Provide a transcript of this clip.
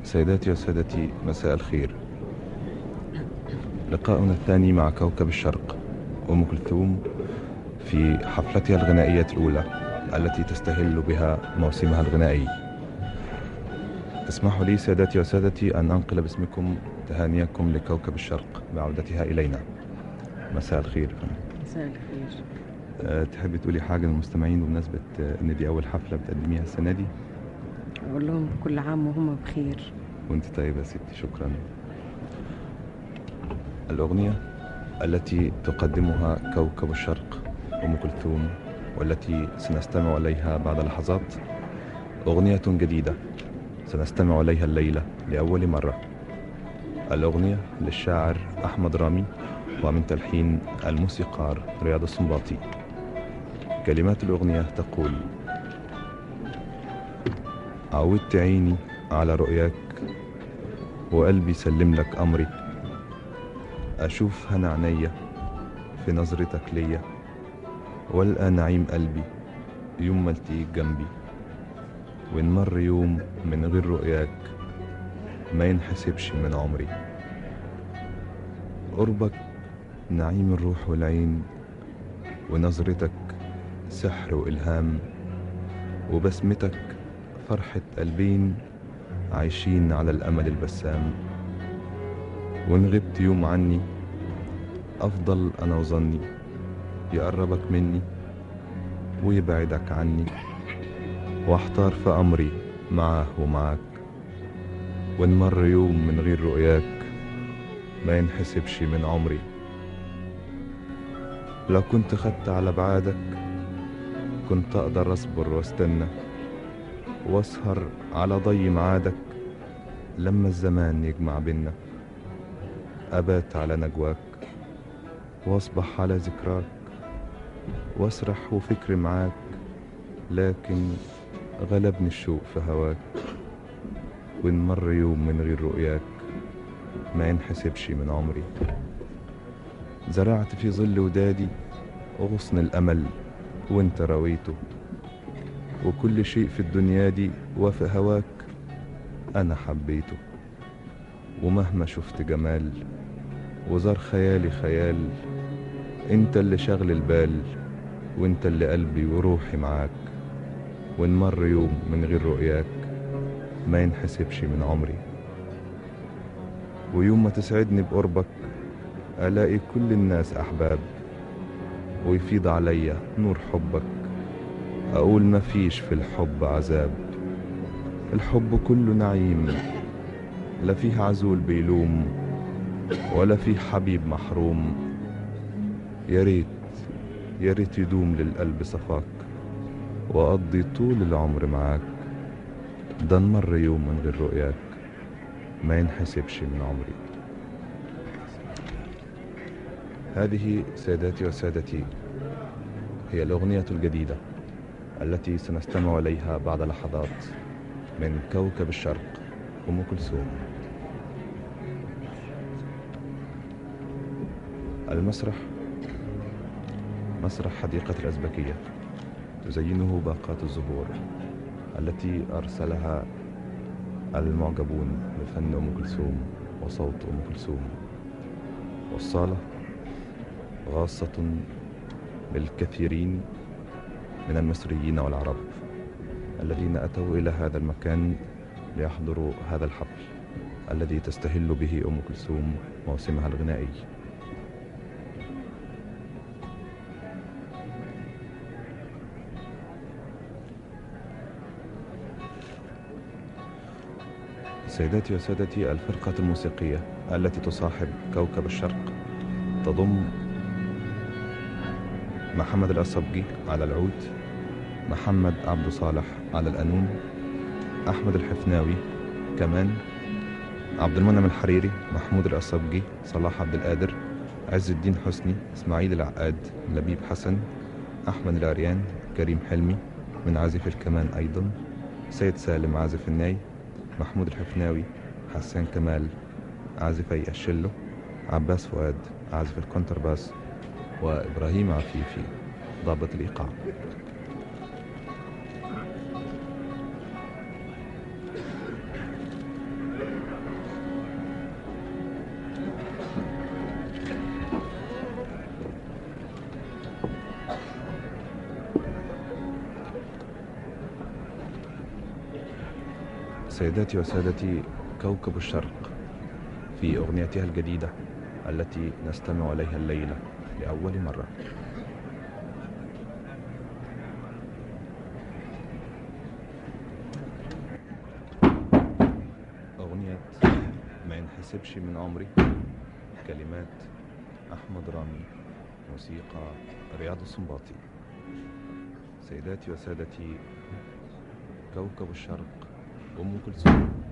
سيداتي وسادتي مساء الخير لقاؤنا الثاني مع كوكب الشرق أم كلثوم في حفلتها الغنائية الأولى التي تستهل بها موسمها الغنائي اسمحوا لي سادتي وسادتي أن أنقل باسمكم تهانيكم لكوكب الشرق بعودتها إلينا مساء الخير مساء الخير أه، تحبي تقولي حاجة للمستمعين بمناسبة أه، إن دي أول حفلة بتقدميها السنة دي أقول لهم كل عام وهم بخير وانت طيبة يا ستي شكرا الأغنية التي تقدمها كوكب الشرق أم كلثوم والتي سنستمع إليها بعد لحظات أغنية جديدة سنستمع إليها الليلة لأول مرة الأغنية للشاعر أحمد رامي ومن تلحين الموسيقار رياض السنباطي كلمات الأغنية تقول عودت عيني على رؤياك وقلبي سلم لك أمري أشوف هنا عينيا في نظرتك ليا والقى نعيم قلبي يوم ما التقيك جنبي وإن مر يوم من غير رؤياك ما ينحسبش من عمري قربك نعيم الروح والعين ونظرتك سحر وإلهام وبسمتك فرحة قلبين عايشين على الأمل البسام وإن غبت يوم عني أفضل أنا وظني يقربك مني ويبعدك عني واحتار في أمري معه ومعاك وإن مر يوم من غير رؤياك ما ينحسبش من عمري لو كنت خدت على بعادك كنت أقدر أصبر واستنى واسهر على ضي معادك لما الزمان يجمع بينا أبات على نجواك واصبح على ذكراك واسرح وفكري معاك لكن غلبني الشوق في هواك وإن مر يوم من غير رؤياك ما ينحسبش من عمري زرعت في ظل ودادي غصن الأمل وانت رويته وكل شيء في الدنيا دي وفي هواك أنا حبيته ومهما شفت جمال وزار خيالي خيال انت اللي شغل البال وانت اللي قلبي وروحي معاك وان مر يوم من غير رؤياك ما ينحسبش من عمري ويوم ما تسعدني بقربك ألاقي كل الناس أحباب ويفيض عليا نور حبك أقول مفيش في الحب عذاب الحب كله نعيم لا فيه عزول بيلوم ولا فيه حبيب محروم يا ريت يا ريت يدوم للقلب صفاك وأقضي طول العمر معاك ده نمر يوم من غير رؤياك ما ينحسبش من عمري هذه سادتي وسادتي هي الأغنية الجديدة التي سنستمع إليها بعد لحظات من كوكب الشرق أم كلثوم المسرح مسرح حديقة الأزبكية تزينه باقات الزهور التي أرسلها المعجبون بفن أم كلثوم وصوت أم كلثوم والصالة غاصة للكثيرين من المصريين والعرب الذين أتوا إلى هذا المكان ليحضروا هذا الحفل الذي تستهل به أم كلثوم موسمها الغنائي سيداتي وسادتي الفرقة الموسيقية التي تصاحب كوكب الشرق تضم محمد الأصبجي على العود محمد عبد صالح على القانون أحمد الحفناوي كمان عبد المنعم الحريري محمود الأصبجي صلاح عبد القادر عز الدين حسني إسماعيل العقاد لبيب حسن أحمد العريان كريم حلمي من عازف الكمان أيضا سيد سالم عازف الناي محمود الحفناوي حسان كمال عازفي الشلو عباس فؤاد عازف الكونترباس وإبراهيم عفيفي ضابط الإيقاع سيداتي وسادتي كوكب الشرق في أغنيتها الجديدة التي نستمع إليها الليلة لأول مرة أغنية ما ينحسبش من عمري كلمات أحمد رامي موسيقى رياض السنباطي سيداتي وسادتي كوكب الشرق أم كلثوم